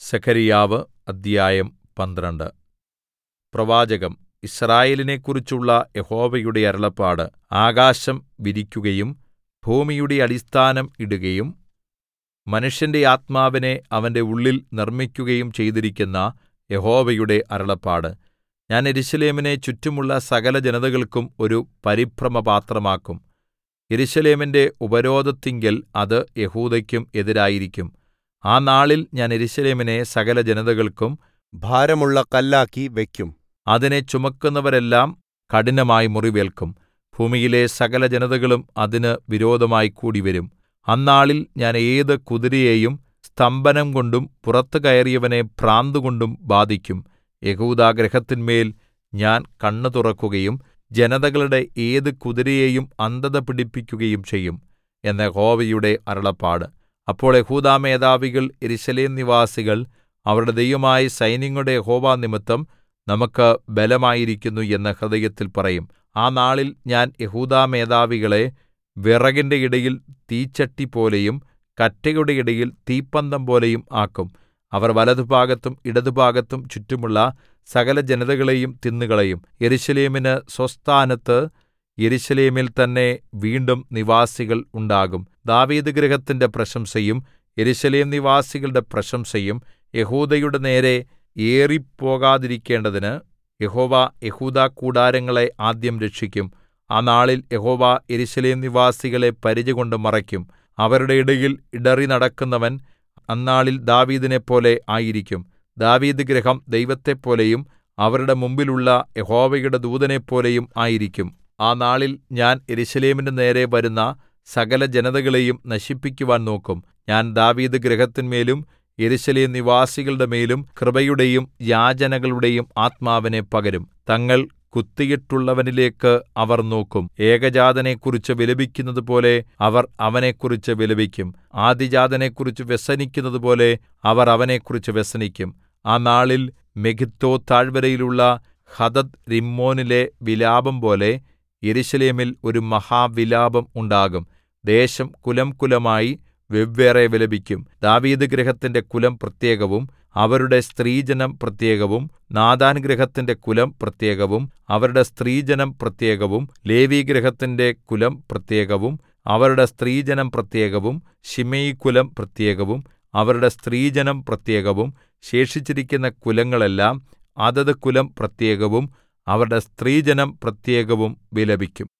സെഖര്യാവ് അദ്ധ്യായം പന്ത്രണ്ട് പ്രവാചകം യിസ്രായേലിനെക്കുറിച്ചുള്ള യഹോവയുടെ അരുളപ്പാട് ആകാശം വിരിക്കുകയും ഭൂമിയുടെ അടിസ്ഥാനം ഇടുകയും മനുഷ്യന്റെ ആത്മാവിനെ അവന്റെ ഉള്ളിൽ നിർമ്മിക്കുകയും ചെയ്തിരിക്കുന്ന യഹോവയുടെ അരുളപ്പാട് ഞാൻ യെരൂശലേമിനെ ചുറ്റുമുള്ള സകലജനതകൾക്കും ഒരു പരിഭ്രമപാത്രമാക്കും യെരൂശലേമിന്റെ ഉപരോധത്തിങ്കൽ അത് യെഹൂദയ്ക്കും എതിരായിരിക്കും ആ നാളിൽ ഞാൻ യെരൂശലേമിനെ സകലജനതകൾക്കും ഭാരമുള്ള കല്ലാക്കി വയ്ക്കും അതിനെ ചുമക്കുന്നവരെല്ലാം കഠിനമായി മുറിവേല്ക്കും ഭൂമിയിലെ സകലജനതകളും അതിന് വിരോധമായി കൂടിവരും അന്നാളിൽ ഞാൻ ഏത് കുതിരയെയും സ്തംഭനംകൊണ്ടും പുറത്തു കയറിയവനെ ഭ്രാന്തുകൊണ്ടും ബാധിക്കും യെഹൂദാഗൃഹത്തിന്മേൽ ഞാൻ കണ്ണ് തുറക്കുകയും ജനതകളുടെ ഏത് കുതിരയെയും അന്ധത പിടിപ്പിക്കുകയും ചെയ്യും എന്ന് യഹോവയുടെ അരുളപ്പാട് അപ്പോൾ യെഹൂദാമേധാവികൾ യെരൂശലേം നിവാസികൾ അവരുടെ ദൈവമായ സൈന്യങ്ങളുടെ യഹോവ നിമിത്തം നമുക്ക് ബലമായിരിക്കുന്നു എന്ന് ഹൃദയത്തിൽ പറയും ആ നാളിൽ ഞാൻ യെഹൂദാമേധാവികളെ വിറകിന്റെ ഇടയിൽ തീച്ചട്ടിപോലെയും കറ്റയുടെ ഇടയിൽ തീപ്പന്തം പോലെയും ആക്കും അവർ വലത്തുഭാഗത്തും ഇടത്തുഭാഗത്തും ചുറ്റുമുള്ള സകലജനതകളെയും തിന്നുകളയും യെരൂശലേമിന് സ്വസ്ഥാനത്ത് യെരൂശലേമിൽ തന്നെ വീണ്ടും നിവാസികൾ ഉണ്ടാകും ദാവീദ് ഗൃഹത്തിന്റെ പ്രശംസയും യെരൂശലേം നിവാസികളുടെ പ്രശംസയും യെഹൂദയുടെ നേരെ ഏറിപ്പോകാതിരിക്കേണ്ടതിന് യഹോവ യെഹൂദാകൂടാരങ്ങളെ ആദ്യം രക്ഷിക്കും ആ നാളിൽ യഹോവ യെരൂശലേം നിവാസികളെ പരിചകൊണ്ട് മറയ്ക്കും അവരുടെ ഇടയിൽ ഇടറി നടക്കുന്നവൻ അന്നാളിൽ ദാവീദിനെപ്പോലെ ആയിരിക്കും ദാവീദ് ഗൃഹം ദൈവത്തെപ്പോലെയും അവരുടെ മുമ്പിലുള്ള യഹോവയുടെ ദൂതനെപ്പോലെയും ആയിരിക്കും ആ നാളിൽ ഞാൻ യെരൂശലേമിന്റെ നേരെ വരുന്ന സകലജനതകളെയും നശിപ്പിക്കുവാൻ നോക്കും ഞാൻ ദാവീദ് ഗൃഹത്തിന്മേലും യെരൂശലേം നിവാസികളുടെ മേലും കൃപയുടെയും യാചനകളുടെയും ആത്മാവിനെ പകരും തങ്ങൾ കുത്തിയിട്ടുള്ളവനിലേക്ക് അവർ നോക്കും ഏകജാതനെക്കുറിച്ച് വിലപിക്കുന്നതുപോലെ അവർ അവനെക്കുറിച്ച് വിലപിക്കും ആദ്യജാതനെക്കുറിച്ച് വ്യസനിക്കുന്നതുപോലെ അവർ അവനെക്കുറിച്ച് വ്യസനിക്കും ആ നാളിൽ മെഗിദ്ദോ താഴ്വരയിലുള്ള ഹദദ് റിമ്മോനിലെ വിലാപം പോലെ യെരൂശലേമിൽ ഒരു മഹാവിലാപം ഉണ്ടാകും ദേശം കുലംകുലമായി വെവ്വേറെ വിലപിക്കും ദാവീദ് ഗൃഹത്തിന്റെ കുലം പ്രത്യേകവും അവരുടെ സ്ത്രീജനം പ്രത്യേകവും നാഥാൻ ഗൃഹത്തിന്റെ കുലം പ്രത്യേകവും അവരുടെ സ്ത്രീജനം പ്രത്യേകവും ലേവിഗൃഹത്തിന്റെ കുലം പ്രത്യേകവും അവരുടെ സ്ത്രീജനം പ്രത്യേകവും ശിമെയികുലം പ്രത്യേകവും അവരുടെ സ്ത്രീജനം പ്രത്യേകവും ശേഷിച്ചിരിക്കുന്ന കുലങ്ങളെല്ലാം അതത് കുലം പ്രത്യേകവും അവരുടെ സ്ത്രീജനം പ്രത്യേകവും വിലപിക്കും